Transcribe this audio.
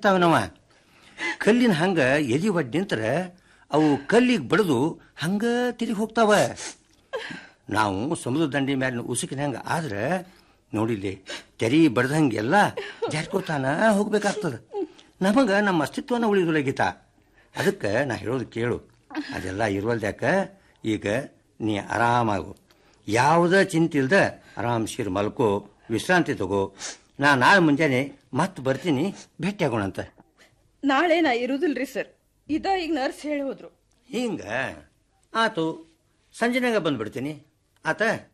ಇರ್ತಾವನವ ಕಲ್ಲಿನ ಹಂಗ ಎದಿ ಒಡ್ ನಿಂತ್ರ ಅವು ಕಲ್ಲಿಗೆ ಬಡ್ದು ಹಂಗ ತಿರುಗಿ ಹೋಗ್ತಾವ ನಾವು ಸಮುದ್ರ ದಂಡಿ ಮ್ಯಾಲಿನ ಉಸುಕಿನ ಹಂಗ ಆದ್ರೆ ನೋಡಿಲ್ಲಿ ತೆರಿ ಬಡ್ದಂಗೆಲ್ಲ ಜಾರ್ಕೋತಾನ ಹೋಗ್ಬೇಕಾಗ್ತದ ನಮಗ ನಮ್ಮ ಅಸ್ತಿತ್ವನ ಉಳಿದುಲ ಗೀತಾ ಅದಕ್ಕೆ ನಾ ಹೇಳೋದು ಕೇಳು ಅದೆಲ್ಲ ಇರುವಲ್ದ್ಯಾಕ ಈಗ ನೀ ಆರಾಮಾಗು ಯಾವುದ ಚಿಂತೆ ಇಲ್ದ ಆರಾಮ್ ಸಿರ್ ಮಲ್ಕೋ ವಿಶ್ರಾಂತಿ ತಗೋ ನಾ ನಾಳೆ ಮುಂಜಾನೆ ಮತ್ತೆ ಬರ್ತೀನಿ ಭೇಟಿ ಆಗೋಣಂತ ನಾಳೆ ನಾ ಇರುದಿಲ್ರಿ ಸರ್ ಇದ ಈಗ ನರ್ಸ್ ಹೇಳಿ ಹೋದ್ರು ಹಿಂಗ ಆತು ಸಂಜೆನಾಗ ಬಂದ್ಬಿಡ್ತೀನಿ ಆತ